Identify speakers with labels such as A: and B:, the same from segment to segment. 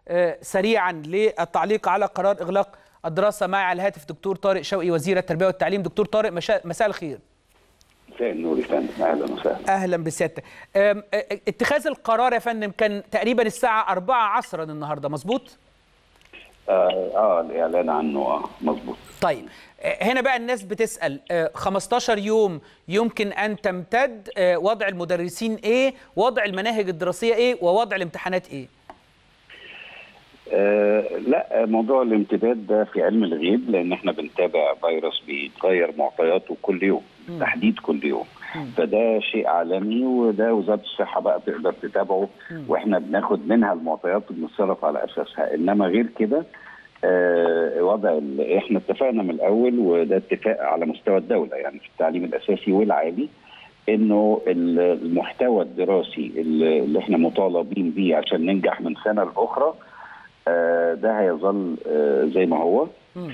A: سريعا للتعليق على قرار اغلاق الدراسه معي على الهاتف دكتور طارق شوقي وزير التربيه والتعليم دكتور طارق مساء الخير
B: مساء النور يا فندم اهلا وسهلا
A: اهلا بسيادتك اتخاذ القرار يا فندم كان تقريبا الساعه 4 عصرا النهارده مظبوط
B: اه, آه الاعلان عنه اه مظبوط
A: طيب هنا بقى الناس بتسال 15 يوم يمكن ان تمتد وضع المدرسين ايه وضع المناهج الدراسيه ايه ووضع الامتحانات ايه
B: آه لا موضوع الامتداد ده في علم الغيب لان احنا بنتابع فيروس بيتغير معطياته كل يوم م. تحديد كل يوم م. فده شيء عالمي وده وزاره الصحه بقى تقدر تتابعه م. واحنا بناخد منها المعطيات وبنتصرف على اساسها انما غير كده آه وضع احنا اتفقنا من الاول وده اتفاق على مستوى الدوله يعني في التعليم الاساسي والعالي انه المحتوى الدراسي اللي احنا مطالبين بيه عشان ننجح من سنه لاخرى آه ده هيظل آه زي ما هو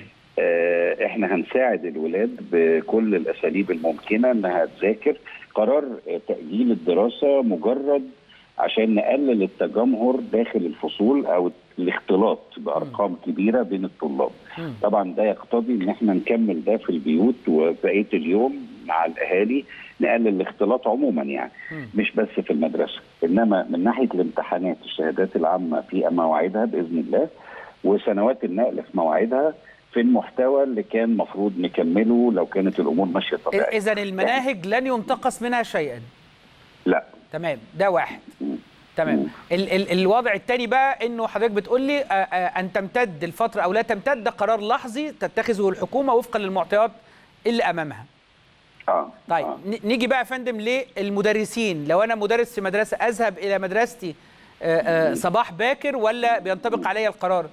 B: آه احنا هنساعد الولاد بكل الاساليب الممكنه انها تذاكر قرار تاجيل الدراسه مجرد عشان نقلل التجمهر داخل الفصول او الاختلاط بارقام كبيره بين الطلاب. طبعا ده يقتضي ان احنا نكمل ده في البيوت وبقيه اليوم مع الاهالي نقلل الاختلاط عموما يعني مش بس في المدرسه انما من ناحيه الامتحانات الشهادات العامه في مواعيدها باذن الله وسنوات النقل في مواعيدها في المحتوى اللي كان مفروض نكمله لو كانت الامور ماشيه طبيعي
A: اذا المناهج لن ينتقص منها شيئا
B: لا
A: تمام ده واحد تمام ال ال الوضع الثاني بقى انه حضرتك بتقول لي ان تمتد الفتره او لا تمتد ده قرار لحظي تتخذه الحكومه وفقا للمعطيات اللي امامها
B: اه
A: طيب آه. نيجي بقى يا فندم للمدرسين لو انا مدرس في مدرسه اذهب الى مدرستي آآ آآ صباح باكر ولا بينطبق علي القرار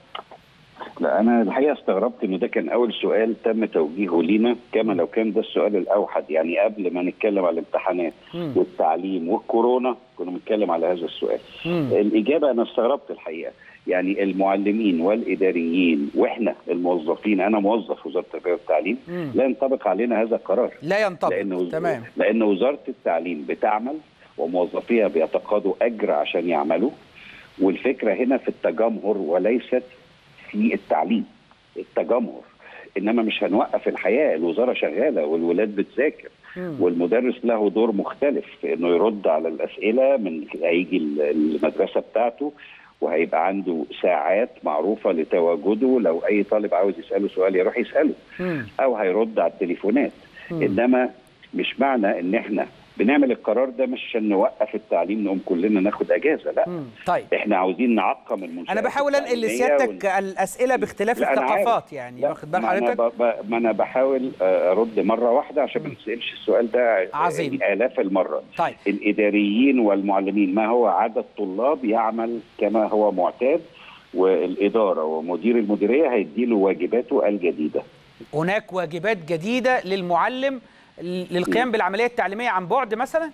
B: لا انا الحقيقه استغربت ان ده كان اول سؤال تم توجيهه لينا كما لو كان ده السؤال الاوحد يعني قبل ما نتكلم على الامتحانات م. والتعليم والكورونا كنا بنتكلم على هذا السؤال م. الاجابه انا استغربت الحقيقه يعني المعلمين والاداريين واحنا الموظفين انا موظف وزاره التربيه والتعليم م. لا ينطبق علينا هذا القرار
A: لا ينطبق
B: لأن
A: تمام
B: لان وزاره التعليم بتعمل وموظفيها بيتقاضوا اجر عشان يعملوا والفكره هنا في التجمهر وليست في التعليم التجمهر انما مش هنوقف الحياه الوزاره شغاله والولاد بتذاكر والمدرس له دور مختلف في انه يرد على الاسئله من هيجي المدرسه بتاعته وهيبقى عنده ساعات معروفه لتواجده لو اي طالب عاوز يساله سؤال يروح يساله او هيرد على التليفونات انما مش معنى ان احنا بنعمل القرار ده مش عشان نوقف التعليم نقوم كلنا ناخد اجازه لا
A: مم. طيب
B: احنا عاوزين نعقم المنشات
A: انا بحاول انقل لسيادتك ون... الاسئله باختلاف الثقافات يعني واخد بال حضرتك
B: ما, ب... ما انا بحاول ارد مره واحده عشان ما نسالش السؤال ده
A: عظيم
B: الاف المره
A: طيب
B: الاداريين والمعلمين ما هو عدد طلاب يعمل كما هو معتاد والاداره ومدير المديريه هيديله واجباته الجديده
A: هناك واجبات جديده للمعلم للقيام بالعمليه التعليميه عن بعد مثلا؟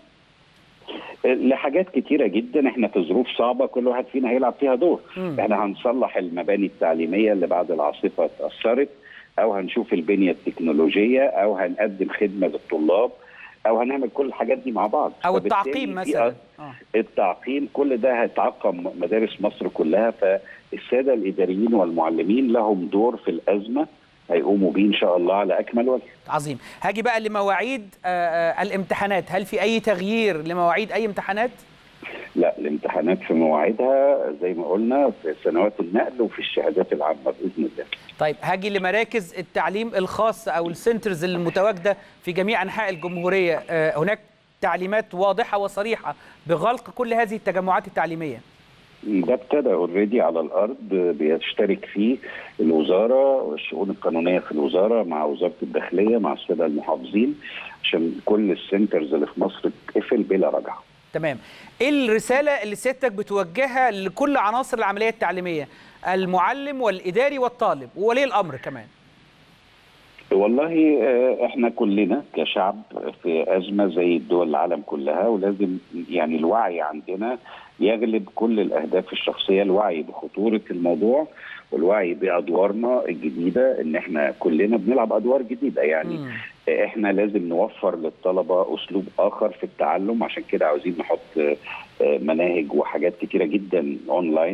B: لحاجات كتيرة جدا احنا في ظروف صعبة كل واحد فينا هيلعب فيها دور
A: مم.
B: احنا هنصلح المباني التعليمية اللي بعد العاصفة اتأثرت او هنشوف البنية التكنولوجية او هنقدم خدمة للطلاب او هنعمل كل الحاجات دي مع بعض
A: او التعقيم مثلا
B: آه. التعقيم كل ده هيتعقم مدارس مصر كلها فالسادة الإداريين والمعلمين لهم دور في الأزمة هيقوموا بيه ان شاء الله على اكمل وجه.
A: عظيم، هاجي بقى لمواعيد آآ الامتحانات، هل في اي تغيير لمواعيد اي امتحانات؟
B: لا الامتحانات في مواعيدها زي ما قلنا في سنوات النقل وفي الشهادات العامه باذن الله.
A: طيب هاجي لمراكز التعليم الخاصه او السنترز المتواجده في جميع انحاء الجمهوريه، هناك تعليمات واضحه وصريحه بغلق كل هذه التجمعات التعليميه.
B: ده ابتدى اوريدي على الارض بيشترك فيه الوزاره والشؤون القانونيه في الوزاره مع وزاره الداخليه مع الساده المحافظين عشان كل السنترز اللي في مصر تقفل بلا رجعه.
A: تمام. ايه الرساله اللي سيادتك بتوجهها لكل عناصر العمليه التعليميه؟ المعلم والاداري والطالب وولي الامر كمان.
B: والله احنا كلنا كشعب في ازمه زي الدول العالم كلها ولازم يعني الوعي عندنا يغلب كل الاهداف الشخصيه الوعي بخطوره الموضوع والوعي بادوارنا الجديده ان احنا كلنا بنلعب ادوار جديده يعني م. احنا لازم نوفر للطلبه اسلوب اخر في التعلم عشان كده عاوزين نحط مناهج وحاجات كتيره جدا اونلاين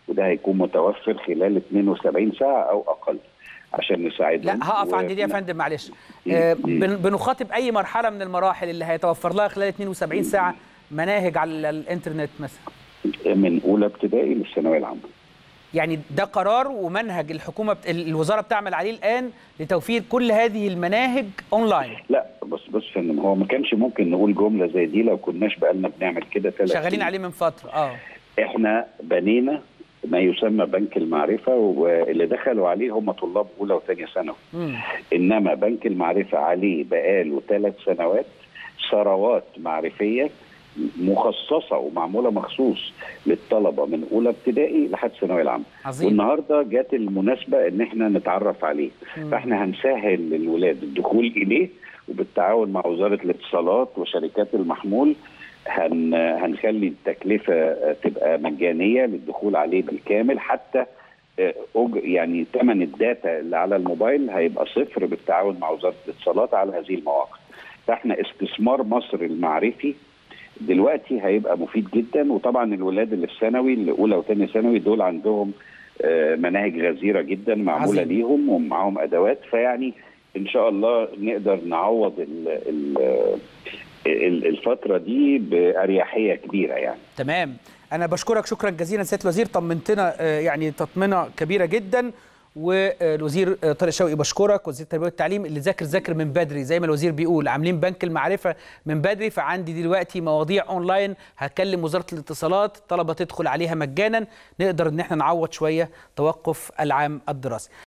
B: وده هيكون متوفر خلال 72 ساعه او اقل عشان نساعدهم
A: لا هقف عند دي يا فندم معلش آه بن- بنخاطب اي مرحله من المراحل اللي هيتوفر لها خلال 72 ساعه مناهج على الانترنت مثلا
B: من اولى ابتدائي للثانويه العامه
A: يعني ده قرار ومنهج الحكومه بت... ال- الوزاره بتعمل عليه الان لتوفير كل هذه المناهج اونلاين
B: لا بص بص يا فندم هو ما كانش ممكن نقول جمله زي دي لو كناش بقالنا بنعمل كده ثلاث
A: شغالين عليه من فتره اه
B: احنا بنينا ما يسمى بنك المعرفه واللي دخلوا عليه هم طلاب اولى وثانيه ثانوي
A: مم.
B: انما بنك المعرفه عليه بقاله ثلاث سنوات ثروات معرفيه مخصصه ومعموله مخصوص للطلبه من اولى ابتدائي لحد ثانويه العامه
A: عظيم
B: والنهارده جت المناسبه ان احنا نتعرف عليه
A: مم.
B: فاحنا هنسهل للولاد الدخول اليه وبالتعاون مع وزاره الاتصالات وشركات المحمول هن هنخلي التكلفه آه، تبقى مجانيه للدخول عليه بالكامل حتى آه، أج- يعني ثمن الداتا اللي على الموبايل هيبقى صفر بالتعاون مع وزاره الاتصالات على هذه المواقع فاحنا استثمار مصر المعرفي دلوقتي هيبقى مفيد جدا وطبعا الولاد اللي في ثانوي اللي اولى وثانيه ثانوي دول عندهم آه، مناهج غزيره جدا معموله
A: عظيم.
B: ليهم ومعاهم ادوات فيعني ان شاء الله نقدر نعوض ال ال ال- الفتره دي باريحيه كبيره يعني
A: تمام انا بشكرك شكرا جزيلا سياده الوزير طمنتنا آه، يعني تطمينه كبيره جدا والوزير آه، طارق شوقي بشكرك وزير التربيه والتعليم اللي ذاكر ذاكر من بدري زي ما الوزير بيقول عاملين بنك المعرفه من بدري فعندي دلوقتي مواضيع اونلاين هكلم وزاره الاتصالات الطلبه تدخل عليها مجانا نقدر ان احنا نعوض شويه توقف العام الدراسي